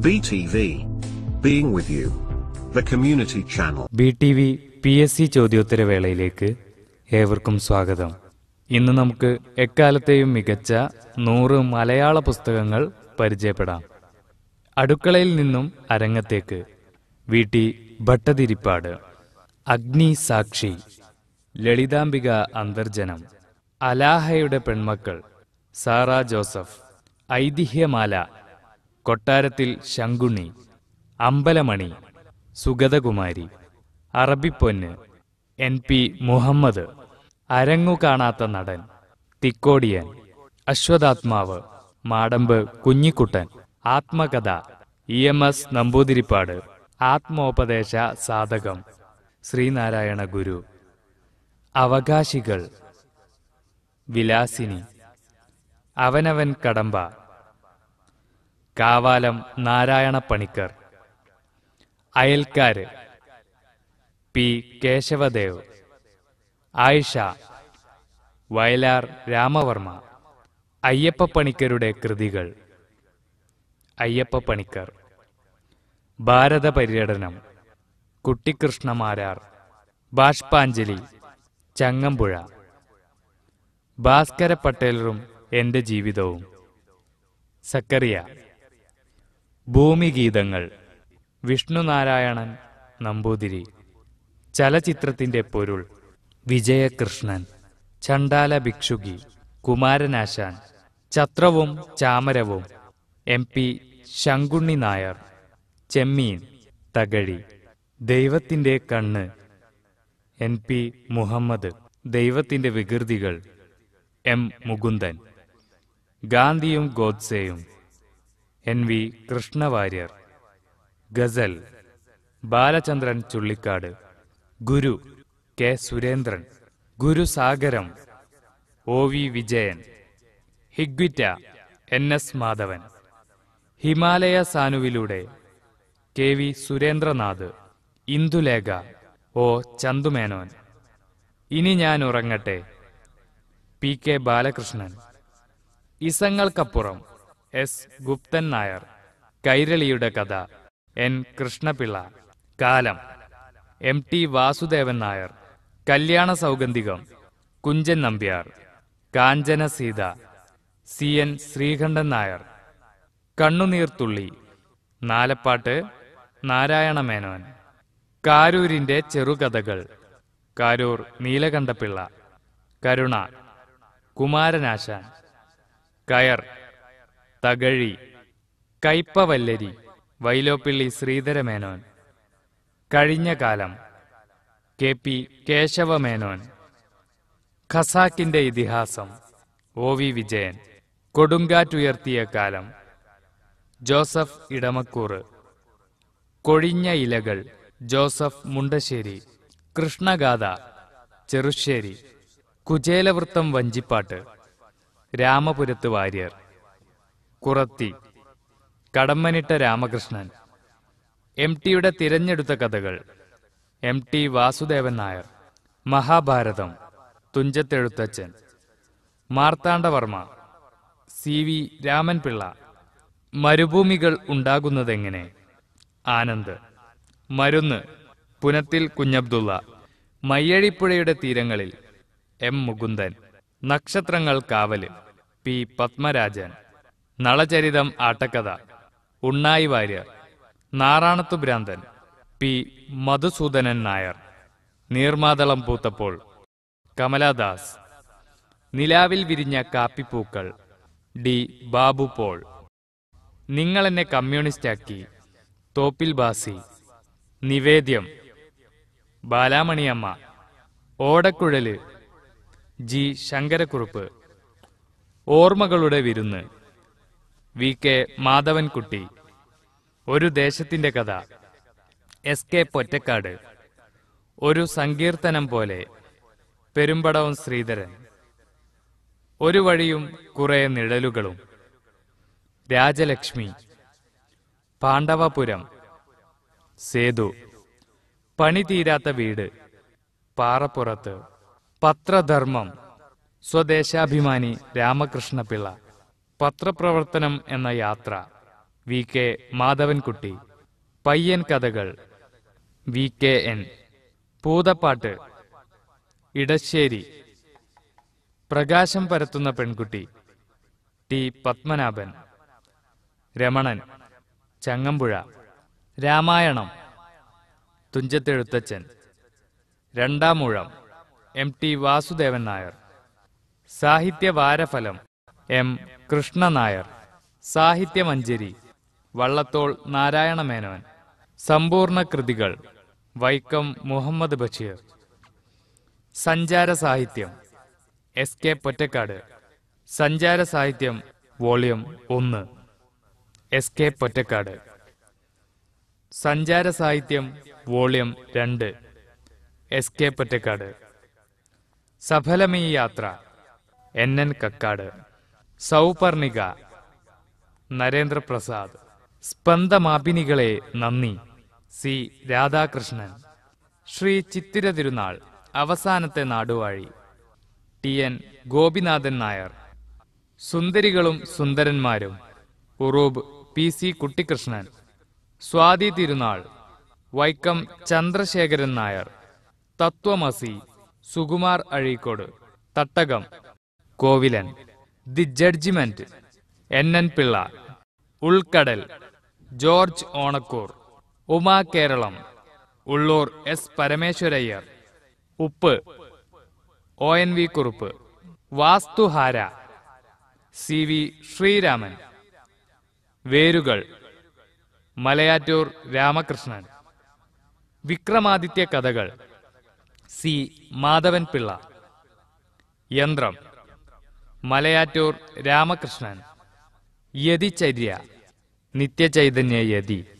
BTV. Being with you. The community channel. B T V P S C ചോദ്യോത്തരവേളയിലേക്ക് ഏവർക്കും സ്വാഗതം ഇന്ന് നമുക്ക് എക്കാലത്തെയും മികച്ച നൂറ് മലയാള പുസ്തകങ്ങൾ പരിചയപ്പെടാം അടുക്കളയിൽ നിന്നും അരങ്ങത്തേക്ക് വി ടി ഭട്ടതിരിപ്പാട് അഗ്നി സാക്ഷി ലളിതാംബിക അന്തർജനം അലാഹയുടെ പെൺമക്കൾ Sara Joseph Aithihyamala Kottarathil Sankunni Ambalamani Sugathakumari Arabipponnu N P Muhammad Arangu Kanatha Nadan Thikkodiyan Aswathathmavu Madampu Kunjikuttan Athmakatha E M S Namboodiripad Athmopadesa Sathakam Sreenarayana Guru Avakashikal Vilasini Avanavan Kadamba Kavalam Narayana Panicker Ayalkkar P Kesavadev Ayesha Vayalar Ramavarma Ayyappa പണിക്കരുടെ കൃതികൾ അയ്യപ്പ പണിക്കർ ഭാരത പര്യടനം കുട്ടിക്കൃഷ്ണമാരാർ ബാഷ്പാഞ്ജലി ചങ്ങമ്പുഴ ഭാസ്കര പട്ടേലറും എന്റെ ജീവിതവും സക്കറിയ ഭൂമിഗീതങ്ങൾ വിഷ്ണുനാരായണൻ നമ്പൂതിരി ചലച്ചിത്രത്തിന്റെ പൊരുൾ വിജയകൃഷ്ണൻ ചണ്ടാല ഭിക്ഷുകി കുമാരനാശാൻ ചത്രവും ചാമരവും എം പി ശങ്കുണ്ണി നായർ ചെമ്മീൻ തകഴി ദൈവത്തിന്റെ കണ്ണ് എൻ പി മുഹമ്മദ് ദൈവത്തിന്റെ വികൃതികൾ എം മുകുന്ദൻ ഗാന്ധിയും ഗോഡ്സെയും N V Krishnavarier Gazal Balachandran Chullikkad Guru K Surendran Gurusagaram O V Vijayan Higuita N S Madhavan Himalaya സാനുവിലൂടെ K V Surendranath Indulekha O Chandumenon Ini ഞാൻ Urangatte P K Balakrishnan Isangalkkappuram S Guptan Nair കൈരളിയുടെ കഥ N Krishnapillai Kaalam M T Vasudevan Nair Kalyana Saugandhikam Kunchan Nambiar Kanchana Sita C N Sreekantan Nair Kannuneerthulli Nalappat Narayana Menon കാരൂരിന്റെ ചെറുകഥകൾ കാരൂർ നീലകണ്ഠപിള്ള കരുണ കുമാരനാശാൻ കയർ തകഴി കയ്പവല്ലരി വൈലോപ്പിള്ളി ശ്രീധരമേനോൻ കഴിഞ്ഞ കാലം കെ പി കേശവമേനോൻ ഖസാക്കിന്റെ ഇതിഹാസം ഒ വി വിജയൻ കൊടുങ്കാറ്റുയർത്തിയ കാലം ജോസഫ് ഇടമക്കൂറ് കൊഴിഞ്ഞ ഇലകൾ ജോസഫ് മുണ്ടശ്ശേരി കൃഷ്ണഗാഥ ചെറുശ്ശേരി കുചേലവൃത്തം വഞ്ചിപ്പാട്ട് രാമപുരത്ത് വാര്യർ കുറത്തി കടമ്മനിട്ട രാമകൃഷ്ണൻ എം ടിയുടെ തിരഞ്ഞെടുത്ത കഥകൾ M T Vasudevan Nair Mahabharatham Thunchathezhuthachan Marthandavarma C V Ramanpillai Marubhoomikal Undakunnathengane Anand Marunnu Punathil Kunhabdulla മയ്യഴിപ്പുഴയുടെ തീരങ്ങളിൽ എം മുകുന്ദൻ നക്ഷത്രങ്ങൾ കാവല് പി പത്മരാജൻ നളചരിതം ആട്ടക്കഥ Unnayi Warrier Naranathu Bhranthan P Madhusoodanan Nair Neermathalam Poothappol Kamaladas Nilavil Virinja കാപ്പിപ്പൂക്കൾ D Babu Paul നിങ്ങളെന്നെ കമ്മ്യൂണിസ്റ്റാക്കി തോപ്പിൽ ബാസി നിവേദ്യം ബാലാമണിയമ്മ ഓടക്കുഴല് ജി ശങ്കരക്കുറുപ്പ് ഓർമ്മകളുടെ വിരുന്ന് വി കെ മാധവൻകുട്ടി ഒരു ദേശത്തിന്റെ കഥ എസ് കെ പൊറ്റക്കാട് ഒരു സങ്കീർത്തനം പോലെ പെരുമ്പടവും ശ്രീധരൻ ഒരു വഴിയും കുറെ നിഴലുകളും രാജലക്ഷ്മി പാണ്ഡവപുരം സേതു പണി തീരാത്ത വീട് പാറപ്പുറത്ത് പത്രധർമ്മം സ്വദേശാഭിമാനി രാമകൃഷ്ണപിള്ള പത്രപ്രവർത്തനം എന്ന യാത്ര V K Madhavankutty Payyan Kathakal V K N Poothappattu Edasseri Prakasam Parathunna Penkutty T Padmanabhan Ramanan Changampuzha Ramayanam Thunchathezhuthachan Randamoozham M T Vasudevan Nair Sahitya Varaphalam M Krishnanair Sahityamanjari Vallathol Narayana Menon സമ്പൂർണ്ണ കൃതികൾ വൈക്കം മുഹമ്മദ് ബഷീർ സഞ്ചാര സാഹിത്യം എസ് കെ പൊറ്റക്കാട് സഞ്ചാര സാഹിത്യം വോളിയം ഒന്ന് എസ് കെ പൊറ്റക്കാട് സഞ്ചാര സാഹിത്യം വോളിയം രണ്ട് S K Pottekkatt Saphalamee Yathra N N Kakkad Souparnika Narendraprasad Spandamapinikale Nandi C Radhakrishnan Sree Chithira Thirunal Avasanathe Naduvazhi T N Gopinathan Nair Sundarikalum Sundaranmarum Uroob P C Kuttikrishnan Swathi Thirunal Vaikom Chandrasekharan Nair Thathwamasi Sukumar Azhikode Thattakam Kovilan the judgement N N Pillai Ulkkadal George Onakkoor Uma Keralam Ulloor S Parameswaraiyer Uppu O N V Kurup Vasthuhara C V Sreeraman Verukal Malayattoor Ramakrishnan Vikramaditya കഥകൾ സി മാധവൻ പിള്ള യന്ത്രം മലയാറ്റൂർ രാമകൃഷ്ണൻ യതിചര്യ നിത്യചൈതന്യ യതി